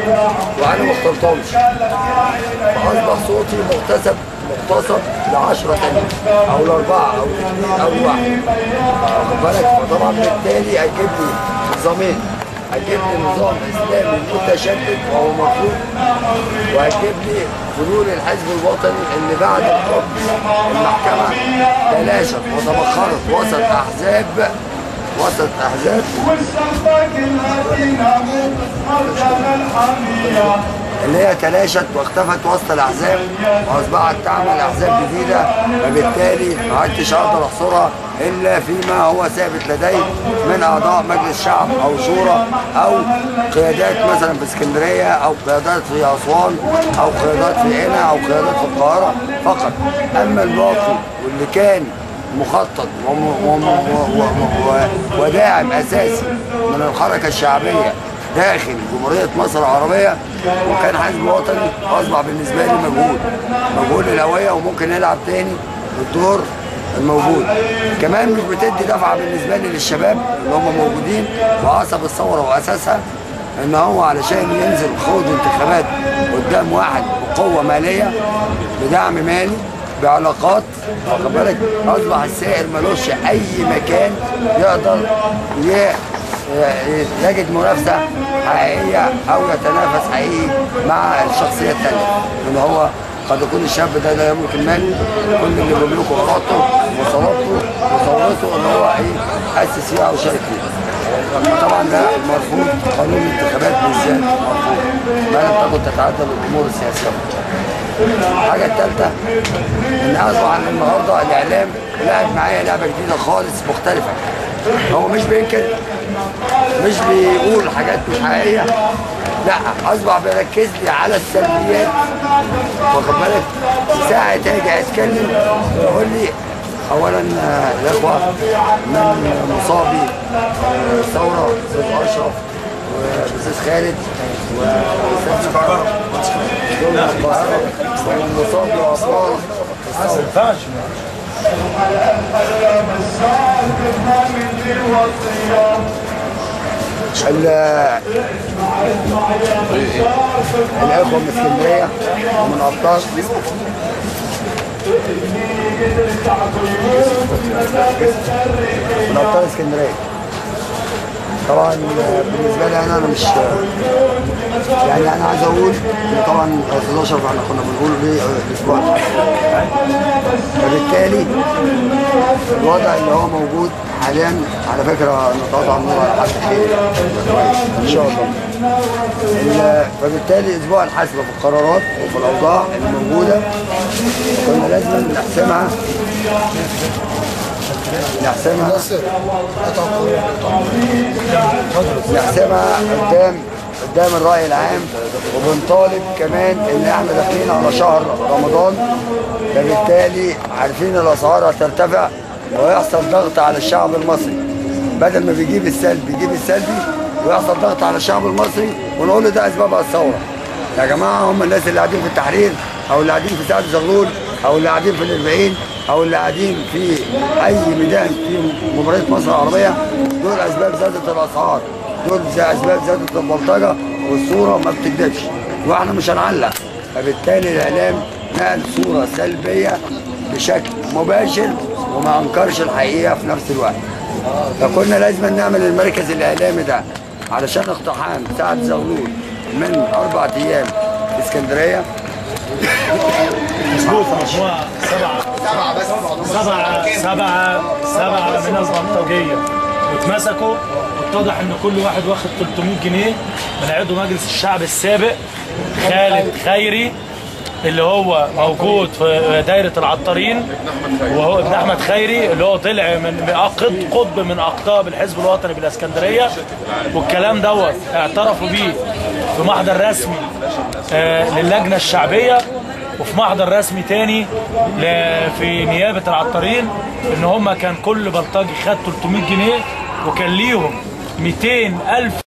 وانا ما اخترتهمش فاصبح صوتي مغتسب مغتصب ل 10 تانيين او لاربعه او لاثنين او لواحد واخد بالك فطبعا بالتالي هيجيب لي نظامين هيجيب لي نظام اسلامي متشدد وهو مطلوب وهيجيب لي حلول الحزب الوطني اللي بعد الحكم المحكمه تلاشت وتبخرت وسط احزاب وسط احزاب اللي هي تلاشت واختفت وسط الاحزاب واصبحت تعمل احزاب جديده وبالتالي ما عدتش اقدر احصرها الا فيما هو ثابت لدي من اعضاء مجلس شعب او شورى او قيادات مثلا في اسكندريه او قيادات في اسوان او قيادات في هنا او قيادات في القاهره فقط اما الباقي واللي كان مخطط وم- وم- و- و- و- وداعم اساسي من الحركه الشعبيه داخل جمهوريه مصر العربيه وكان حزب وطني اصبح بالنسبه لي مجهول مجهول الهويه وممكن يلعب تاني الدور الموجود كمان مش بتدي دفعه بالنسبه لي للشباب اللي هم موجودين وعصب الثوره واساسها ان هو علشان ينزل خوض انتخابات قدام واحد بقوه ماليه بدعم مالي بعلاقات واخد بالك اصبح السائل ملوش اي مكان يقدر ي- يجد منافسه حقيقيه او يتنافس حقيقي مع الشخصيه الثانيه ان هو قد يكون الشاب ده لا يملك المال كل اللي بيملكه اراءته وصلابته وثورته ان هو ايه اسس فيها او شارك فيها طبعا ده مرفوض قانون الانتخابات بالذات مرفوض ما لم تكن تتعدى الامور السياسيه الحاجه الثالثه ان اصبح النهارده الاعلام لعب معايا لعبه جديده خالص مختلفه هو مش بينكر مش بيقول حاجات مش حقيقيه لا اصبح بيركز لي على السلبيات واخد بالك ساعه اجي اتكلم يقول لي اولا آه، الاخوه من مصابي آه، الثوره استاذ اشرف واستاذ خالد واستاذ دول القاهره ومن مصابي وابطال ما ينفعش ال- الاخوه من اسكندريه ومن ابطال من ابطال اسكندريه طبعا بالنسبه لي انا انا مش يعني انا عايز اقول ان طبعا استاذ اشرف احنا كنا بنقول ليه الاسبوع اللي فات. فبالتالي الوضع اللي هو موجود حاليا على فكره نتقاطع النور على حد خير ان شاء الله ال- فبالتالي اسبوع الحسبه في القرارات وفي الاوضاع اللي موجوده كنا لازم نحسمها نحسمها نحسمها قدام قدام الرأي العام وبنطالب كمان ان احنا داخلين على شهر رمضان فبالتالي عارفين الاسعار هترتفع ويحصل ضغط على الشعب المصري بدل ما بيجيب السلبي يجيب السلبي ويحصل ضغط على الشعب المصري ونقول له ده اسبابها الثوره يا جماعه هم الناس اللي قاعدين في التحرير او اللي قاعدين في سعد زغلول او اللي قاعدين في الاربعين او اللي قاعدين في اي ميدان في جمهوريه مصر العربيه دول اسباب زادت الاسعار دول زي اسباب زادت البلطجه والصوره ما بتكذبش واحنا مش هنعلق فبالتالي الاعلام نقل صوره سلبيه بشكل مباشر وما انكرش الحقيقه في نفس الوقت فكنا لازم نعمل المركز الاعلامي ده علشان اقتحام سعد زغلول من اربع ايام في اسكندريه مظبوط مجموعة سبعة سبعة سبعة سبعة من البلطجية واتمسكوا واتضح ان كل واحد واخد 300 جنيه من عضو مجلس الشعب السابق خالد خيري اللي هو موجود في دايرة العطارين وهو ابن احمد خيري اللي هو طلع من قطب قطب من اقطاب الحزب الوطني بالاسكندريه والكلام دوت اعترفوا بيه في محضر رسمي آه، للجنه الشعبيه وفي محضر رسمي تاني ل- في نيابه العطارين ان هم كان كل بلطجي خد 300 جنيه وكان ليهم 200 الف